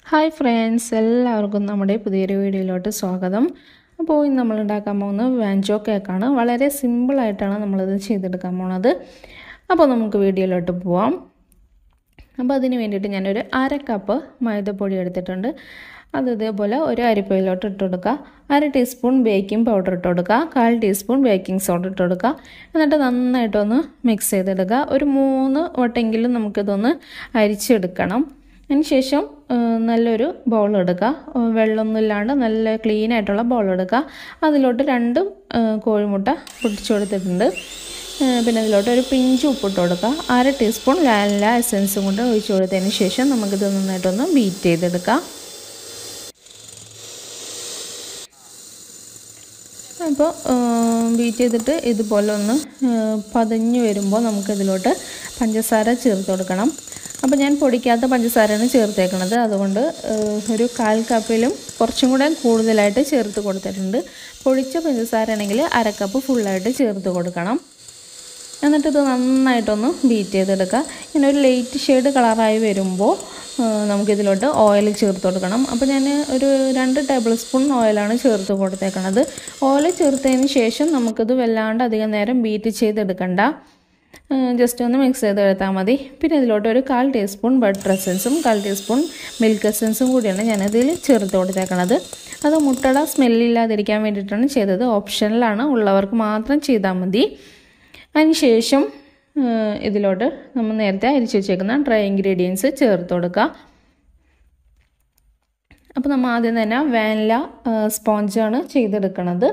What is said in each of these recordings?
hi friends എല്ലാവർക്കും നമ്മുടെ പുതിയൊരു വീഡിയോയിലോട്ട് സ്വാഗതം അപ്പോൾ ഇന്ന് നമ്മൾ ഉണ്ടാക്കാൻ പോകുന്നത് വാഞ്ചോ കേക്കാണ് വളരെ സിമ്പിളായിട്ടാണ് നമ്മളിത് ചെയ്തെടുക്കാൻ പോണത് അപ്പോൾ നമുക്ക് വീഡിയോയിലോട്ട് പോവാം അപ്പോൾ അതിന് വേണ്ടിയിട്ട് ഞാനൊരു അര കപ്പ് മൈദപ്പൊടി എടുത്തിട്ടുണ്ട് അത് ഇതേപോലെ ഒരു അരിപ്പയിലോട്ട് ഇട്ട് കൊടുക്കുക അര ടീസ്പൂൺ ബേക്കിംഗ് പൗഡർ ഇട്ട് കൊടുക്കുക കാൽ ടീസ്പൂൺ ബേക്കിംഗ് സോഡ ഇട്ട് കൊടുക്കുക എന്നിട്ട് നന്നായിട്ടൊന്ന് മിക്സ് ചെയ്തെടുക്കുക ഒരു മൂന്ന് വട്ടെങ്കിലും നമുക്കിതൊന്ന് അരിച്ചെടുക്കണം അതിനുശേഷം നല്ലൊരു ബൗൾ എടുക്കുക വെള്ളമൊന്നും ഇല്ലാണ്ട് നല്ല ക്ലീൻ ആയിട്ടുള്ള ബൗൾ എടുക്കുക അതിലോട്ട് രണ്ട് കോഴിമുട്ട പൊട്ടിച്ചു കൊടുത്തിട്ടുണ്ട് പിന്നെ അതിലോട്ട് ഒരു പിഞ്ച് ഉപ്പിട്ട് കൊടുക്കുക അര ടീസ്പൂൺ ലാല എസൻസും കൊണ്ട് ഒഴിച്ചു കൊടുത്തതിന് ശേഷം നമുക്കിത് നന്നായിട്ടൊന്ന് ബീറ്റ് ചെയ്തെടുക്കാം അപ്പോൾ ബീറ്റ് ചെയ്തിട്ട് ഇതുപോലെ ഒന്ന് പതഞ്ഞ് വരുമ്പോൾ നമുക്കിതിലോട്ട് പഞ്ചസാര ചേർത്ത് കൊടുക്കണം അപ്പോൾ ഞാൻ പൊടിക്കാത്ത പഞ്ചസാരയാണ് ചേർത്തേക്കണത് അതുകൊണ്ട് ഒരു കാൽ കപ്പിലും കുറച്ചും കൂടെ കൂടുതലായിട്ട് ചേർത്ത് കൊടുത്തിട്ടുണ്ട് പൊടിച്ച പഞ്ചസാര ആണെങ്കിൽ അര കപ്പ് ഫുള്ളായിട്ട് ചേർത്ത് കൊടുക്കണം എന്നിട്ട് ഇത് നന്നായിട്ടൊന്ന് ബീറ്റ് ചെയ്തെടുക്കുക ഇങ്ങനെ ഒരു ലൈറ്റ് ഷെയ്ഡ് കളറായി വരുമ്പോൾ നമുക്കിതിലോട്ട് ഓയിൽ ചേർത്ത് കൊടുക്കണം അപ്പോൾ ഞാൻ ഒരു രണ്ട് ടേബിൾ സ്പൂൺ ഓയിലാണ് ചേർത്ത് കൊടുത്തേക്കണത് ഓയിൽ ചേർത്തതിന് ശേഷം നമുക്കിത് വല്ലാണ്ട് അധികം നേരം ബീറ്റ് ചെയ്തെടുക്കണ്ട ജസ്റ്റ് ഒന്ന് മിക്സ് ചെയ്ത് എടുത്താൽ മതി പിന്നെ ഇതിലോട്ട് ഒരു കാൽ ടീസ്പൂൺ ബട്ടർ എസൻസും കാൽ ടീസ്പൂൺ മിൽക്ക് എസൻസും കൂടിയാണ് ഞാനതിൽ ചേർത്ത് കൊടുത്തേക്കണത് അത് മുട്ടയുടെ സ്മെല്ലില്ലാതിരിക്കാൻ വേണ്ടിയിട്ടാണ് ചെയ്തത് ഓപ്ഷനിലാണ് ഉള്ളവർക്ക് മാത്രം ചെയ്താൽ മതി അതിനുശേഷം ഇതിലോട്ട് നമ്മൾ നേരത്തെ അരിച്ച് വെച്ചേക്കുന്ന ഡ്രൈ ഇൻഗ്രീഡിയൻസ് ചേർത്ത് കൊടുക്കുക അപ്പോൾ നമ്മൾ ആദ്യം തന്നെ വാനില സ്പോഞ്ചാണ് ചെയ്തെടുക്കുന്നത്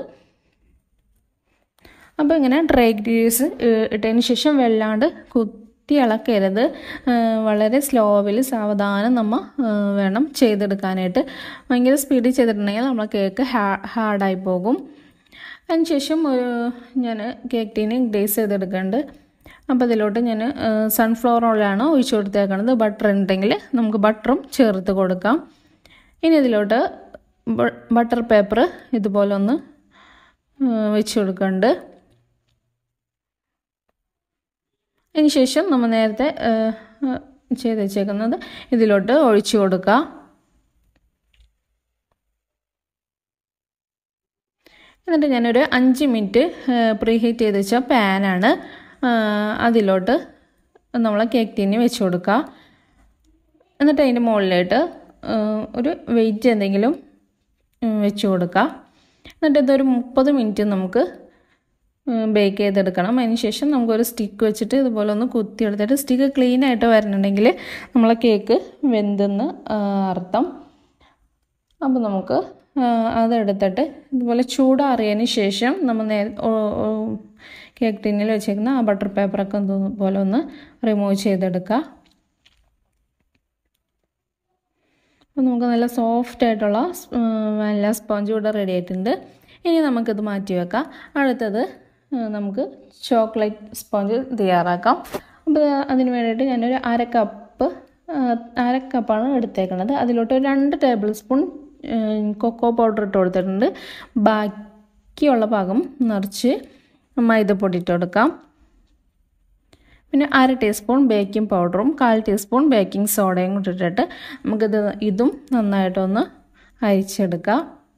അപ്പോൾ ഇങ്ങനെ ഡ്രൈ ഇൻഗ്രീഡിയൻസ് ഇട്ടതിന് ശേഷം വെള്ളാണ്ട് കുത്തി ഇളക്കരുത് വളരെ സ്ലോവിൽ സാവധാനം നമ്മൾ വേണം ചെയ്തെടുക്കാനായിട്ട് ഭയങ്കര സ്പീഡിൽ ചെയ്തിട്ടുണ്ടെങ്കിൽ നമ്മളെ കേക്ക് ഹാർഡായി പോകും അതിനുശേഷം ഒരു ഞാൻ കേക്ക് ടീന് ഗ്രേസ് ചെയ്തെടുക്കുന്നുണ്ട് അപ്പോൾ ഇതിലോട്ട് ഞാൻ സൺഫ്ലവർ ഓയിലാണ് ഒഴിച്ചു കൊടുത്തേക്കണത് ബട്ടർ ഉണ്ടെങ്കിൽ നമുക്ക് ബട്ടറും ചേർത്ത് കൊടുക്കാം ഇനി ഇതിലോട്ട് ബട്ടർ പേപ്പർ ഇതുപോലെ ഒന്ന് വെച്ച് കൊടുക്കുന്നുണ്ട് അതിന് ശേഷം നമ്മൾ നേരത്തെ ചെയ്ത് വെച്ചേക്കുന്നത് ഇതിലോട്ട് ഒഴിച്ചു കൊടുക്കുക എന്നിട്ട് ഞാനൊരു അഞ്ച് മിനിറ്റ് പ്രീ ഹീറ്റ് ചെയ്ത് വെച്ച പാനാണ് അതിലോട്ട് നമ്മൾ കേക്ക് ടീന് വെച്ച് കൊടുക്കുക എന്നിട്ട് അതിൻ്റെ മുകളിലായിട്ട് ഒരു വെയിറ്റ് എന്തെങ്കിലും വെച്ച് കൊടുക്കുക എന്നിട്ട് ഇതൊരു മുപ്പത് മിനിറ്റ് നമുക്ക് ബേക്ക് ചെയ്തെടുക്കണം അതിന് ശേഷം നമുക്കൊരു സ്റ്റിക്ക് വെച്ചിട്ട് ഇതുപോലെ ഒന്ന് കുത്തിയെടുത്തിട്ട് സ്റ്റിക്ക് ക്ലീൻ ആയിട്ട് വരണുണ്ടെങ്കിൽ നമ്മളെ കേക്ക് വെന്തെന്ന് അർത്ഥം അപ്പോൾ നമുക്ക് അതെടുത്തിട്ട് ഇതുപോലെ ചൂടാറിയതിന് ശേഷം നമ്മൾ നേ കേക്ക് ടിന്നിൽ വെച്ചേക്കുന്ന ആ ബട്ടർ പേപ്പറൊക്കെ പോലെ ഒന്ന് റിമൂവ് ചെയ്തെടുക്കുക അപ്പോൾ നമുക്ക് നല്ല സോഫ്റ്റ് ആയിട്ടുള്ള വാനില സ്പോഞ്ച് ഇവിടെ റെഡി ആയിട്ടുണ്ട് ഇനി നമുക്കിത് മാറ്റി വെക്കാം അടുത്തത് നമുക്ക് ചോക്ലേറ്റ് സ്പോഞ്ച് തയ്യാറാക്കാം അപ്പോൾ അതിന് വേണ്ടിയിട്ട് ഞാനൊരു അര കപ്പ് അര കപ്പാണ് എടുത്തേക്കുന്നത് അതിലോട്ട് ഒരു രണ്ട് ടേബിൾ സ്പൂൺ കൊക്കോ പൗഡർ ഇട്ട് കൊടുത്തിട്ടുണ്ട് ബാക്കിയുള്ള ഭാഗം നിറച്ച് മൈദപ്പൊടി ഇട്ട് കൊടുക്കാം പിന്നെ അര ടീസ്പൂൺ ബേക്കിംഗ് പൗഡറും കാൽ ടീസ്പൂൺ ബേക്കിംഗ് സോഡയും കൂടി ഇട്ടിട്ട് നമുക്കിത് ഇതും നന്നായിട്ടൊന്ന് അരിച്ചെടുക്കാം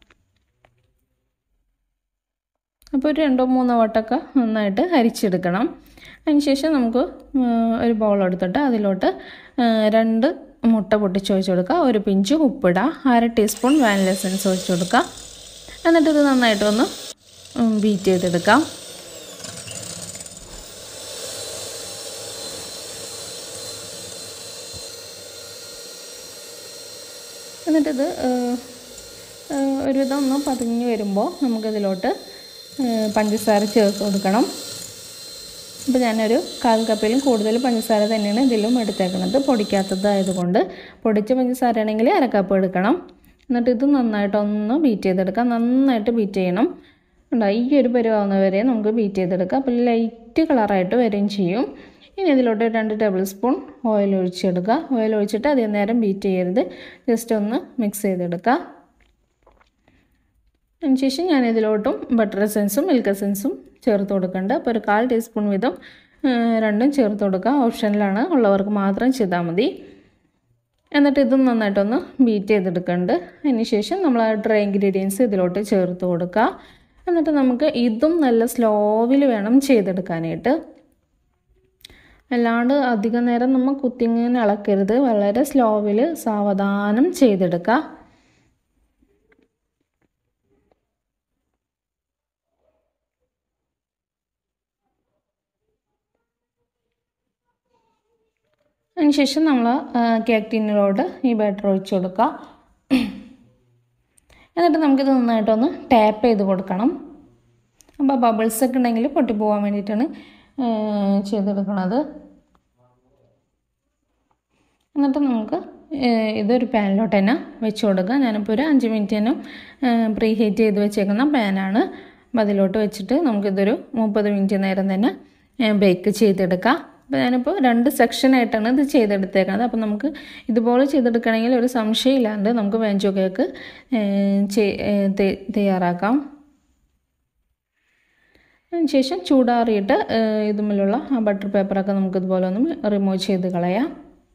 അപ്പോൾ ഒരു രണ്ടോ മൂന്നോ വട്ടമൊക്കെ നന്നായിട്ട് അരിച്ചെടുക്കണം അതിനുശേഷം നമുക്ക് ഒരു ബൗൾ എടുത്തിട്ട് അതിലോട്ട് രണ്ട് മുട്ട പൊട്ടിച്ച് ഒഴിച്ച് കൊടുക്കുക ഒരു പിഞ്ച് ഉപ്പിടുക അര ടീസ്പൂൺ വാനില എസൻസ് ഒഴിച്ച് കൊടുക്കുക എന്നിട്ട് ഇത് നന്നായിട്ടൊന്ന് ബീറ്റ് ചെയ്തെടുക്കാം എന്നിട്ടിത് ഒരുവിധം ഒന്ന് പതിഞ്ഞ് വരുമ്പോൾ നമുക്കിതിലോട്ട് പഞ്ചസാര ചേർത്ത് കൊടുക്കണം അപ്പോൾ ഞാനൊരു കാൽ കപ്പിലും കൂടുതൽ പഞ്ചസാര തന്നെയാണ് ഇതിലും എടുത്തേക്കുന്നത് പൊടിക്കാത്തതായതുകൊണ്ട് പൊടിച്ച പഞ്ചസാര ആണെങ്കിൽ അര കപ്പ് എടുക്കണം എന്നിട്ട് ഇത് നന്നായിട്ടൊന്ന് ബീറ്റ് ചെയ്തെടുക്കാം നന്നായിട്ട് ബീറ്റ് ചെയ്യണം ഉണ്ടോ ഈ ഒരു പരുവാകുന്ന വരെ നമുക്ക് ബീറ്റ് ചെയ്തെടുക്കാം അപ്പോൾ ലൈറ്റ് കളറായിട്ട് വരികയും ചെയ്യും ഇനി ഇതിലോട്ട് രണ്ട് ടേബിൾ സ്പൂൺ ഓയിൽ ഒഴിച്ചെടുക്കുക ഓയിൽ ഒഴിച്ചിട്ട് അധികം നേരം ബീറ്റ് ചെയ്യരുത് ജസ്റ്റ് ഒന്ന് മിക്സ് ചെയ്തെടുക്കുക അതിനുശേഷം ഞാൻ ഇതിലോട്ടും ബട്ടർ എസൻസും മിൽക്ക് എസൻസും ചേർത്ത് കൊടുക്കുന്നുണ്ട് അപ്പോൾ ഒരു കാൽ ടീസ്പൂൺ വീതം രണ്ടും ചേർത്ത് കൊടുക്കുക ഓപ്ഷനിലാണ് ഉള്ളവർക്ക് മാത്രം ചെയ്താൽ മതി എന്നിട്ട് ഇതും നന്നായിട്ടൊന്ന് ബീറ്റ് ചെയ്തെടുക്കുന്നുണ്ട് അതിന് ശേഷം നമ്മൾ ആ ഡ്രൈ ഇൻഗ്രീഡിയൻസ് ഇതിലോട്ട് ചേർത്ത് കൊടുക്കുക എന്നിട്ട് നമുക്ക് ഇതും നല്ല സ്ലോവിൽ വേണം ചെയ്തെടുക്കാനായിട്ട് അല്ലാണ്ട് അധിക നേരം നമ്മൾ കുത്തിങ്ങനെ ഇളക്കരുത് വളരെ സ്ലോവിൽ സാവധാനം ചെയ്തെടുക്കുക അതിനുശേഷം നമ്മൾ കേക്ക് ടിന്നിലോട്ട് ഈ ബാറ്റർ ഒഴിച്ചു കൊടുക്കുക എന്നിട്ട് നമുക്കിത് നന്നായിട്ടൊന്ന് ടാപ്പ് ചെയ്ത് കൊടുക്കണം അപ്പോൾ ബബിൾസ് ഒക്കെ ഉണ്ടെങ്കിൽ പൊട്ടിപ്പോകാൻ വേണ്ടിയിട്ടാണ് ചെയ്തെടുക്കുന്നത് എന്നിട്ട് നമുക്ക് ഇതൊരു പാനിലോട്ട് തന്നെ വെച്ച് കൊടുക്കുക ഞാനിപ്പോൾ ഒരു അഞ്ച് മിനിറ്റ് തന്നെ പ്രീ ഹീറ്റ് ചെയ്ത് വെച്ചേക്കുന്ന പാനാണ് അപ്പോൾ അതിലോട്ട് വെച്ചിട്ട് നമുക്കിതൊരു മുപ്പത് മിനിറ്റ് നേരം തന്നെ ബേക്ക് ചെയ്തെടുക്കാം അപ്പോൾ ഞാനിപ്പോൾ രണ്ട് സെക്ഷനായിട്ടാണ് ഇത് ചെയ്തെടുത്തേക്കുന്നത് അപ്പോൾ നമുക്ക് ഇതുപോലെ ചെയ്തെടുക്കണമെങ്കിൽ ഒരു സംശയമില്ലാണ്ട് നമുക്ക് വേഞ്ചോ കേക്ക് തയ്യാറാക്കാം അതിനുശേഷം ചൂടാറിയിട്ട് ഇതുമില്ലുള്ള ആ ബട്ടർ പേപ്പറൊക്കെ നമുക്ക് ഇതുപോലെ ഒന്ന് റിമൂവ് ചെയ്ത് കളയാം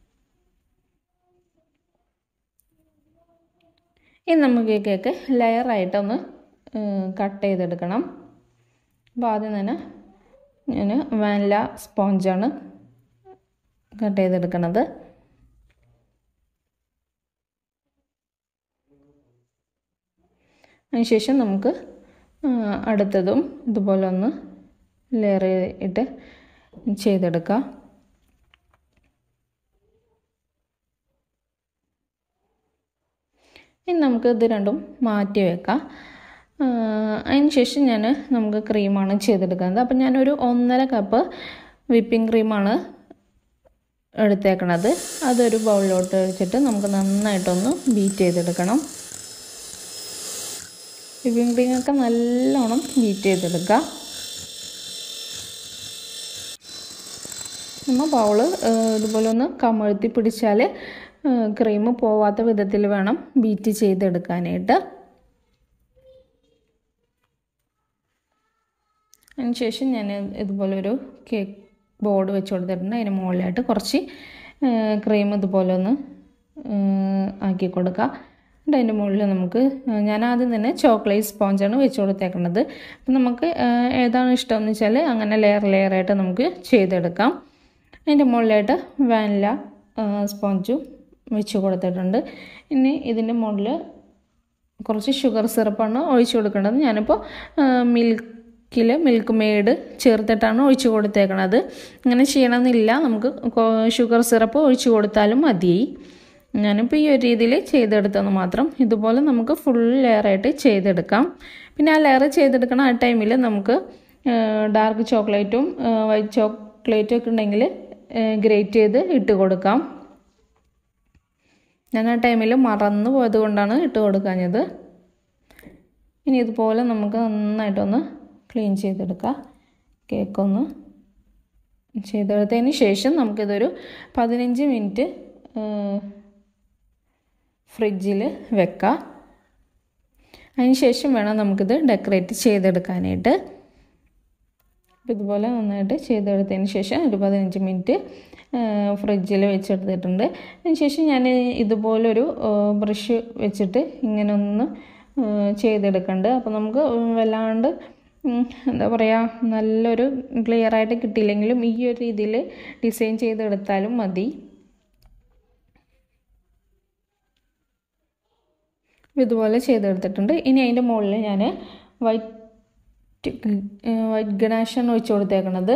ഇനി നമുക്ക് ഈ കേക്ക് ലെയറായിട്ടൊന്ന് കട്ട് ചെയ്തെടുക്കണം അപ്പോൾ ആദ്യം തന്നെ ഞാൻ വാനില സ്പോഞ്ചാണ് കട്ട് ചെയ്തെടുക്കുന്നത് അതിനുശേഷം നമുക്ക് അടുത്തതും ഇതുപോലെ ഒന്ന് ലെയർ ഇട്ട് ചെയ്തെടുക്കാം ഇനി നമുക്ക് ഇത് രണ്ടും മാറ്റി വെക്കാം അതിന് ശേഷം ഞാൻ നമുക്ക് ക്രീമാണ് ചെയ്തെടുക്കുന്നത് അപ്പം ഞാനൊരു ഒന്നര കപ്പ് വിപ്പിംഗ് ക്രീമാണ് എടുത്തേക്കണത് അതൊരു ബൗളിലോട്ട് വെച്ചിട്ട് നമുക്ക് നന്നായിട്ടൊന്ന് ബീറ്റ് ചെയ്തെടുക്കണം വിപ്പിംഗ് ക്രീമൊക്കെ നല്ലോണം ബീറ്റ് ചെയ്തെടുക്കുക നമ്മൾ ബൗള് ഇതുപോലെ ഒന്ന് കമഴ്ത്തി പിടിച്ചാൽ ക്രീം പോവാത്ത വിധത്തിൽ വേണം ബീറ്റ് ചെയ്തെടുക്കാനായിട്ട് അതിനുശേഷം ഞാൻ ഇതുപോലൊരു കേക്ക് ബോർഡ് വെച്ച് കൊടുത്തിട്ടുണ്ട് അതിന് മുകളിലായിട്ട് കുറച്ച് ക്രീം ഇതുപോലെ ഒന്ന് ആക്കി കൊടുക്കുക എന്നിട്ട് അതിൻ്റെ മുകളിൽ നമുക്ക് ഞാൻ ആദ്യം തന്നെ ചോക്ലേറ്റ് സ്പോഞ്ചാണ് വെച്ച് കൊടുത്തേക്കുന്നത് അപ്പം നമുക്ക് ഏതാണ് ഇഷ്ടമെന്ന് വെച്ചാൽ അങ്ങനെ ലെയർ ലെയറായിട്ട് നമുക്ക് ചെയ്തെടുക്കാം അതിൻ്റെ മുകളിലായിട്ട് വാനില സ്പോഞ്ചും വെച്ച് കൊടുത്തിട്ടുണ്ട് ഇനി ഇതിൻ്റെ മുകളിൽ കുറച്ച് ഷുഗർ സിറപ്പാണ് ഒഴിച്ചു കൊടുക്കേണ്ടത് ഞാനിപ്പോൾ മിൽക്കിൽ മിൽക്ക് മെയ്ഡ് ചേർത്തിട്ടാണ് ഒഴിച്ചു കൊടുത്തേക്കണത് ഇങ്ങനെ ചെയ്യണമെന്നില്ല നമുക്ക് ഷുഗർ സിറപ്പ് ഒഴിച്ചു കൊടുത്താലും മതി ഞാനിപ്പോൾ ഈ ഒരു രീതിയിൽ ചെയ്തെടുത്തെന്ന് മാത്രം ഇതുപോലെ നമുക്ക് ഫുൾ ലെയറായിട്ട് ചെയ്തെടുക്കാം പിന്നെ ആ ലെയർ ചെയ്തെടുക്കണ ആ ടൈമിൽ നമുക്ക് ഡാർക്ക് ചോക്ലേറ്റും വൈറ്റ് ചോക്ലേറ്റും ഒക്കെ ഉണ്ടെങ്കിൽ ഗ്രേറ്റ് ചെയ്ത് ഇട്ട് കൊടുക്കാം ഞാൻ ആ ടൈമിൽ മറന്നു പോയത് കൊണ്ടാണ് ഇട്ട് കൊടുക്കാഞ്ഞത് ഇനി ഇതുപോലെ നമുക്ക് നന്നായിട്ടൊന്ന് ക്ലീൻ ചെയ്തെടുക്കാം കേക്കൊന്ന് ചെയ്തെടുത്തതിന് ശേഷം നമുക്കിതൊരു പതിനഞ്ച് മിനിറ്റ് ഫ്രിഡ്ജിൽ വെക്കാം അതിന് ശേഷം വേണം നമുക്കിത് ഡെക്കറേറ്റ് ചെയ്തെടുക്കാനായിട്ട് ഇതുപോലെ നന്നായിട്ട് ചെയ്തെടുത്തതിന് ശേഷം ഒരു പതിനഞ്ച് മിനിറ്റ് ഫ്രിഡ്ജിൽ വെച്ചെടുത്തിട്ടുണ്ട് അതിന് ശേഷം ഞാൻ ഇതുപോലൊരു ബ്രഷ് വെച്ചിട്ട് ഇങ്ങനെ ഒന്ന് ചെയ്തെടുക്കുന്നുണ്ട് അപ്പോൾ നമുക്ക് വല്ലാണ്ട് എന്താ പറയുക നല്ലൊരു ക്ലിയർ ആയിട്ട് കിട്ടിയില്ലെങ്കിലും ഈ ഒരു രീതിയിൽ ഡിസൈൻ ചെയ്തെടുത്താലും മതി ഇതുപോലെ ചെയ്തെടുത്തിട്ടുണ്ട് ഇനി അതിൻ്റെ മുകളിൽ ഞാൻ വൈറ്റ് വൈറ്റ് ഗണേശാണ് ഒഴിച്ച് കൊടുത്തേക്കണത്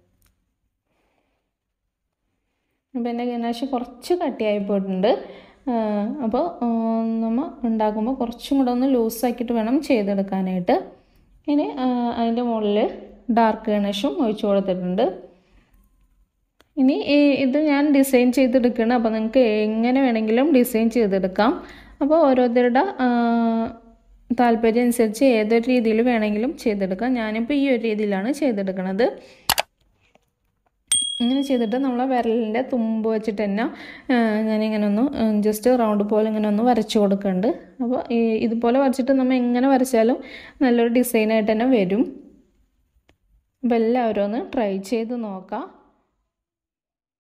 അപ്പോൾ എൻ്റെ ഗണേശ് കുറച്ച് കട്ടിയായി പോയിട്ടുണ്ട് അപ്പോൾ നമ്മൾ ഉണ്ടാക്കുമ്പോൾ കുറച്ചും കൂടെ ഒന്ന് ലൂസാക്കിയിട്ട് വേണം ചെയ്തെടുക്കാനായിട്ട് ഇനി അതിൻ്റെ മുകളിൽ ഡാർക്ക് ഗണേഷും ഒഴിച്ചു കൊടുത്തിട്ടുണ്ട് ഇനി ഇത് ഞാൻ ഡിസൈൻ ചെയ്തെടുക്കണം അപ്പോൾ നിങ്ങൾക്ക് എങ്ങനെ വേണമെങ്കിലും ഡിസൈൻ ചെയ്തെടുക്കാം അപ്പോൾ ഓരോരുത്തരുടെ താല്പര്യം അനുസരിച്ച് ഏതൊരു രീതിയിൽ വേണമെങ്കിലും ചെയ്തെടുക്കാം ഞാനിപ്പോൾ ഈ ഒരു രീതിയിലാണ് ചെയ്തെടുക്കുന്നത് ഇങ്ങനെ ചെയ്തിട്ട് നമ്മളെ വിരലിൻ്റെ തുമ്പ് വെച്ചിട്ട് തന്നെ ഞാനിങ്ങനെ ഒന്ന് ജസ്റ്റ് റൗണ്ട് പോലെ ഇങ്ങനെ ഒന്ന് വരച്ചു കൊടുക്കുന്നുണ്ട് അപ്പോൾ ഈ ഇതുപോലെ വരച്ചിട്ട് നമ്മൾ എങ്ങനെ വരച്ചാലും നല്ലൊരു ഡിസൈനായിട്ട് തന്നെ വരും അപ്പോൾ എല്ലാവരും ഒന്ന് ട്രൈ ചെയ്ത് നോക്കാം